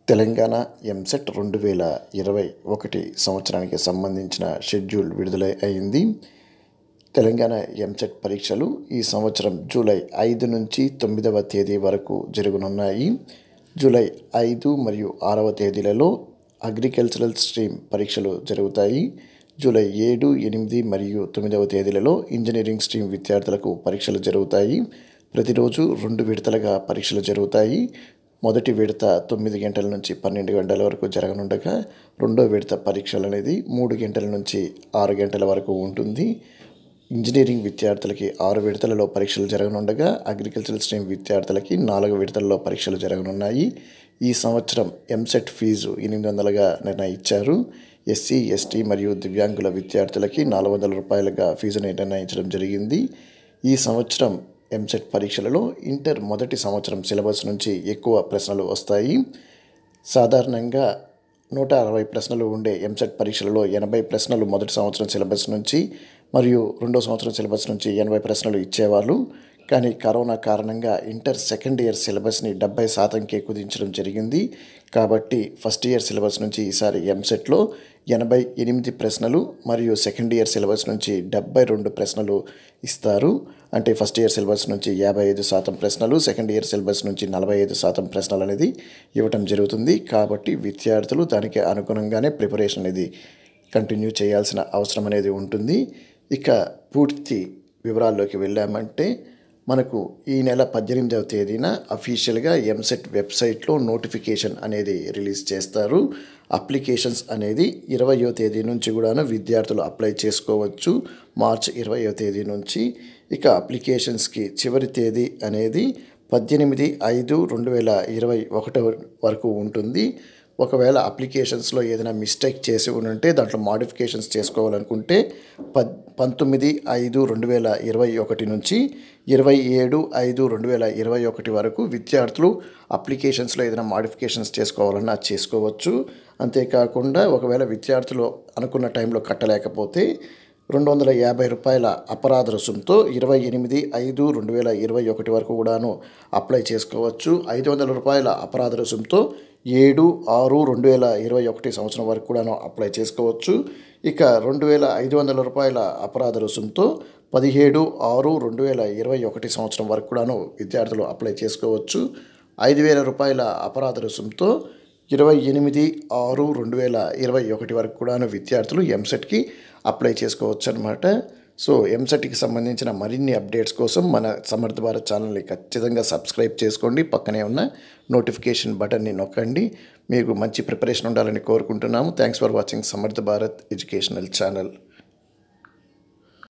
తెలంగాణ ఎంసెట్ రెండు వేల ఇరవై ఒకటి సంవత్సరానికి సంబంధించిన షెడ్యూల్ విడుదల అయింది తెలంగాణ ఎంసెట్ పరీక్షలు ఈ సంవత్సరం జూలై ఐదు నుంచి తొమ్మిదవ తేదీ వరకు జరగనున్నాయి జూలై ఐదు మరియు ఆరవ తేదీలలో అగ్రికల్చరల్ స్ట్రీమ్ పరీక్షలు జరుగుతాయి జూలై ఏడు ఎనిమిది మరియు తొమ్మిదవ తేదీలలో ఇంజనీరింగ్ స్ట్రీమ్ విద్యార్థులకు పరీక్షలు జరుగుతాయి ప్రతిరోజు రెండు విడతలుగా పరీక్షలు జరుగుతాయి మొదటి విడత తొమ్మిది గంటల నుంచి పన్నెండు గంటల వరకు జరగనుండగా రెండో విడత పరీక్షలు అనేది మూడు గంటల నుంచి ఆరు గంటల వరకు ఉంటుంది ఇంజనీరింగ్ విద్యార్థులకి ఆరు విడతలలో పరీక్షలు జరగనుండగా అగ్రికల్చరల్ స్ట్రీమ్ విద్యార్థులకి నాలుగు విడతలలో పరీక్షలు జరగనున్నాయి ఈ సంవత్సరం ఎంసెట్ ఫీజు ఎనిమిది వందలుగా నిర్ణయించారు ఎస్సీ ఎస్టీ మరియు దివ్యాంగుల విద్యార్థులకి నాలుగు వందల రూపాయలుగా ఫీజుని నిర్ణయించడం జరిగింది ఈ సంవత్సరం ఎంసెట్ పరీక్షలలో ఇంటర్ మొదటి సంవత్సరం సిలబస్ నుంచి ఎక్కువ ప్రశ్నలు వస్తాయి సాధారణంగా నూట అరవై ప్రశ్నలు ఉండే ఎంసెట్ పరీక్షలలో ఎనభై ప్రశ్నలు మొదటి సంవత్సరం సిలబస్ నుంచి మరియు రెండో సంవత్సరం సిలబస్ నుంచి ఎనభై ప్రశ్నలు ఇచ్చేవాళ్ళు కానీ కరోనా కారణంగా ఇంటర్ సెకండ్ ఇయర్ సిలబస్ని డెబ్బై శాతంకే కుదించడం జరిగింది కాబట్టి ఫస్ట్ ఇయర్ సిలబస్ నుంచి ఈసారి ఎంసెట్లో ఎనభై ఎనిమిది ప్రశ్నలు మరియు సెకండ్ ఇయర్ సిలబస్ నుంచి డెబ్బై రెండు ప్రశ్నలు ఇస్తారు అంటే ఫస్ట్ ఇయర్ సిలబస్ నుంచి యాభై ఐదు శాతం ప్రశ్నలు సెకండ్ ఇయర్ సిలబస్ నుంచి నలభై ఐదు శాతం ప్రశ్నలు అనేది ఇవ్వటం జరుగుతుంది కాబట్టి విద్యార్థులు దానికి అనుగుణంగానే ప్రిపరేషన్ అనేది కంటిన్యూ చేయాల్సిన అవసరం అనేది ఉంటుంది ఇక పూర్తి వివరాల్లోకి వెళ్ళామంటే మనకు ఈ నెల పద్దెనిమిదవ తేదీన అఫీషియల్గా ఎంసెట్ వెబ్సైట్లో నోటిఫికేషన్ అనేది రిలీజ్ చేస్తారు అప్లికేషన్స్ అనేది ఇరవయో తేదీ నుంచి కూడాను విద్యార్థులు అప్లై చేసుకోవచ్చు మార్చ్ ఇరవయో తేదీ నుంచి ఇక అప్లికేషన్స్కి చివరి తేదీ అనేది పద్దెనిమిది ఐదు రెండు వేల ఇరవై ఒకటి వరకు ఉంటుంది ఒకవేళ అప్లికేషన్స్లో ఏదైనా మిస్టేక్ చేసి ఉంటే దాంట్లో మాడిఫికేషన్స్ చేసుకోవాలనుకుంటే పద్ పంతొమ్మిది ఐదు రెండు వేల ఇరవై ఒకటి నుంచి ఇరవై ఏడు ఐదు రెండు వేల ఇరవై ఒకటి వరకు విద్యార్థులు అప్లికేషన్స్లో ఏదైనా మాడిఫికేషన్స్ చేసుకోవాలన్నా చేసుకోవచ్చు అంతేకాకుండా ఒకవేళ విద్యార్థులు అనుకున్న టైంలో కట్టలేకపోతే రెండు వందల యాభై రూపాయల అపరాధ రుసుంతో ఇరవై ఎనిమిది ఐదు రెండు వేల ఇరవై ఒకటి వరకు కూడాను అప్లై చేసుకోవచ్చు ఐదు వందల రూపాయల అపరాధ రుసుంతో ఏడు ఆరు రెండు వేల ఇరవై ఒకటి సంవత్సరం వరకు కూడాను అప్లై చేసుకోవచ్చు ఇక రెండు వేల ఐదు వందల రూపాయల అపరాధ రుసుంతో పదిహేడు ఆరు రెండు వేల ఇరవై ఒకటి సంవత్సరం వరకు కూడాను విద్యార్థులు అప్లై చేసుకోవచ్చు ఐదు వేల రూపాయల అపరాధ రుసుంతో ఇరవై ఎనిమిది ఆరు రెండు వేల ఇరవై ఒకటి వరకు కూడాను విద్యార్థులు ఎంసెట్కి అప్లై చేసుకోవచ్చు అనమాట సో ఎంసెట్కి సంబంధించిన మరిన్ని అప్డేట్స్ కోసం మన సమర్థ భారత్ ఛానల్ని ఖచ్చితంగా సబ్స్క్రైబ్ చేసుకోండి పక్కనే ఉన్న నోటిఫికేషన్ బటన్ని నొక్కండి మీకు మంచి ప్రిపరేషన్ ఉండాలని కోరుకుంటున్నాము థ్యాంక్స్ ఫర్ వాచింగ్ సమర్థ భారత్ ఎడ్యుకేషనల్ ఛానల్